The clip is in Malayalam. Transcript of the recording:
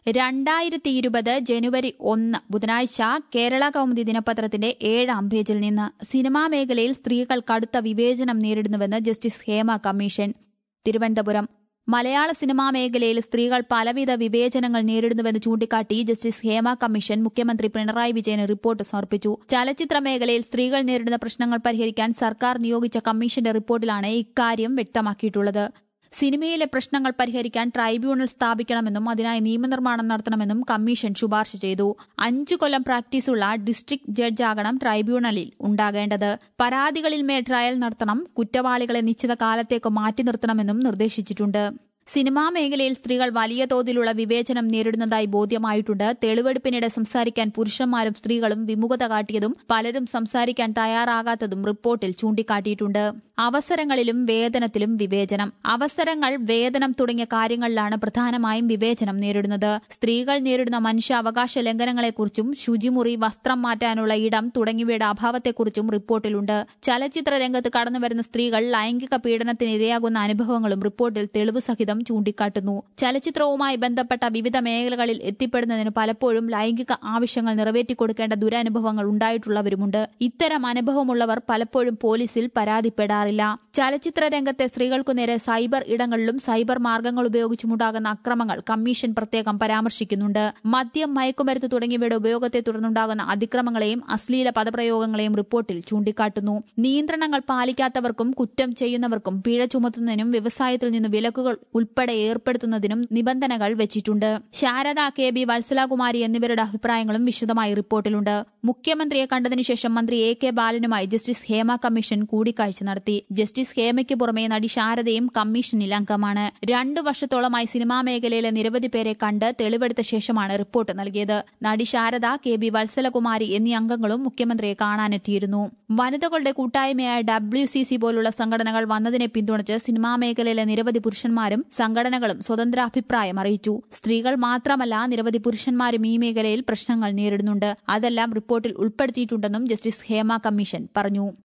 രണ്ടായിരത്തി ഇരുപത് ജനുവരി ഒന്ന് ബുധനാഴ്ച കേരള കൗമുദി ദിനപത്രത്തിന്റെ ഏഴാം പേജിൽ നിന്ന് സിനിമാ മേഖലയിൽ സ്ത്രീകൾ കടുത്ത വിവേചനം നേരിടുന്നുവെന്ന് ജസ്റ്റിസ് ഹേമ കമ്മീഷൻ തിരുവനന്തപുരം മലയാള സിനിമാ മേഖലയിൽ സ്ത്രീകൾ പലവിധ വിവേചനങ്ങൾ നേരിടുന്നുവെന്ന് ചൂണ്ടിക്കാട്ടി ജസ്റ്റിസ് ഹേമ കമ്മീഷൻ മുഖ്യമന്ത്രി പിണറായി വിജയന് റിപ്പോർട്ട് സമർപ്പിച്ചു ചലച്ചിത്ര മേഖലയിൽ സ്ത്രീകൾ നേരിടുന്ന പ്രശ്നങ്ങൾ പരിഹരിക്കാൻ സർക്കാർ നിയോഗിച്ച കമ്മീഷന്റെ റിപ്പോർട്ടിലാണ് ഇക്കാര്യം വ്യക്തമാക്കിയിട്ടുള്ളത് സിനിമയിലെ പ്രശ്നങ്ങൾ പരിഹരിക്കാൻ ട്രൈബ്യൂണൽ സ്ഥാപിക്കണമെന്നും അതിനായി നിയമനിർമ്മാണം നടത്തണമെന്നും കമ്മീഷൻ ശുപാർശ ചെയ്തു അഞ്ചു കൊല്ലം പ്രാക്ടീസുള്ള ഡിസ്ട്രിക്ട് ജഡ്ജാകണം ട്രൈബ്യൂണലിൽ ഉണ്ടാകേണ്ടത് പരാതികളിന്മേൽ ട്രയൽ നടത്തണം കുറ്റവാളികളെ നിശ്ചിത കാലത്തേക്ക് മാറ്റി നിർത്തണമെന്നും നിർദ്ദേശിച്ചിട്ടുണ്ട് സിനിമാ മേഖലയിൽ സ്ത്രീകൾ വലിയ തോതിലുള്ള വിവേചനം നേരിടുന്നതായി ബോധ്യമായിട്ടുണ്ട് തെളിവെടുപ്പിനിടെ സംസാരിക്കാൻ പുരുഷന്മാരും സ്ത്രീകളും വിമുഖത കാട്ടിയതും പലരും സംസാരിക്കാൻ തയ്യാറാകാത്തതും റിപ്പോർട്ടിൽ ചൂണ്ടിക്കാട്ടിയിട്ടുണ്ട് അവസരങ്ങളിലും വേതനത്തിലും വിവേചനം അവസരങ്ങൾ വേതനം തുടങ്ങിയ കാര്യങ്ങളിലാണ് പ്രധാനമായും വിവേചനം നേരിടുന്നത് സ്ത്രീകൾ നേരിടുന്ന മനുഷ്യാവകാശ ലംഘനങ്ങളെക്കുറിച്ചും ശുചിമുറി വസ്ത്രം മാറ്റാനുള്ള ഇടം തുടങ്ങിയവയുടെ അഭാവത്തെക്കുറിച്ചും റിപ്പോർട്ടിലുണ്ട് ചലച്ചിത്ര രംഗത്ത് കടന്നുവരുന്ന സ്ത്രീകൾ ലൈംഗിക പീഡനത്തിന് ഇരയാകുന്ന അനുഭവങ്ങളും റിപ്പോർട്ടിൽ തെളിവ് സഹിതം ചൂണ്ടിക്കാട്ടുന്നു ചലച്ചിത്രവുമായി ബന്ധപ്പെട്ട വിവിധ മേഖലകളിൽ എത്തിപ്പെടുന്നതിന് പലപ്പോഴും ലൈംഗിക ആവശ്യങ്ങൾ നിറവേറ്റിക്കൊടുക്കേണ്ട ദുരനുഭവങ്ങൾ ഉണ്ടായിട്ടുള്ളവരുമുണ്ട് ഇത്തരം അനുഭവമുള്ളവർ പലപ്പോഴും പോലീസിൽ പരാതിപ്പെടാറില്ല ചലച്ചിത്ര രംഗത്തെ സ്ത്രീകൾക്കു നേരെ സൈബർ ഇടങ്ങളിലും സൈബർ മാർഗങ്ങൾ ഉപയോഗിച്ചുമുണ്ടാകുന്ന അക്രമങ്ങൾ കമ്മീഷൻ പ്രത്യേകം പരാമർശിക്കുന്നുണ്ട് മദ്യം മയക്കുമരുന്ന് തുടങ്ങിയവയുടെ ഉപയോഗത്തെ തുടർന്നുണ്ടാകുന്ന അതിക്രമങ്ങളെയും അശ്ലീല പദപ്രയോഗങ്ങളെയും റിപ്പോർട്ടിൽ ചൂണ്ടിക്കാട്ടുന്നു നിയന്ത്രണങ്ങൾ പാലിക്കാത്തവർക്കും കുറ്റം ചെയ്യുന്നവർക്കും പിഴ ചുമത്തുന്നതിനും വ്യവസായത്തിൽ നിന്ന് വിലക്കുകൾ ഉൾപ്പെടെ ഏർപ്പെടുത്തുന്നതിനും നിബന്ധനകൾ വെച്ചിട്ടുണ്ട് ശാരദ കെ ബി വത്സലകുമാരി എന്നിവരുടെ അഭിപ്രായങ്ങളും വിശദമായി റിപ്പോർട്ടിലുണ്ട് മുഖ്യമന്ത്രിയെ കണ്ടതിനു ശേഷം മന്ത്രി എ കെ ബാലനുമായി ജസ്റ്റിസ് ഹേമ കമ്മീഷൻ കൂടിക്കാഴ്ച നടത്തി ജസ്റ്റിസ് ഹേമയ്ക്ക് പുറമെ നടി ശാരദയും കമ്മീഷനിൽ അംഗമാണ് രണ്ടു വർഷത്തോളമായി സിനിമാ മേഖലയിലെ നിരവധി പേരെ കണ്ട് തെളിവെടുത്ത ശേഷമാണ് റിപ്പോർട്ട് നൽകിയത് നടി ശാരദ കെ ബി വത്സലകുമാരി എന്നീ അംഗങ്ങളും മുഖ്യമന്ത്രിയെ കാണാനെത്തിയിരുന്നു വനിതകളുടെ കൂട്ടായ്മയായ ഡബ്ല്യു സി സി പോലുള്ള സംഘടനകൾ വന്നതിനെ പിന്തുണച്ച് സിനിമാ മേഖലയിലെ നിരവധി പുരുഷന്മാരും സംഘടനകളും സ്വതന്ത്ര അഭിപ്രായം അറിയിച്ചു സ്ത്രീകൾ മാത്രമല്ല നിരവധി പുരുഷന്മാരും ഈ മേഖലയിൽ പ്രശ്നങ്ങൾ നേരിടുന്നുണ്ട് അതെല്ലാം റിപ്പോർട്ടിൽ ഉൾപ്പെടുത്തിയിട്ടുണ്ടെന്നും ജസ്റ്റിസ് ഹേമ കമ്മീഷൻ പറഞ്ഞു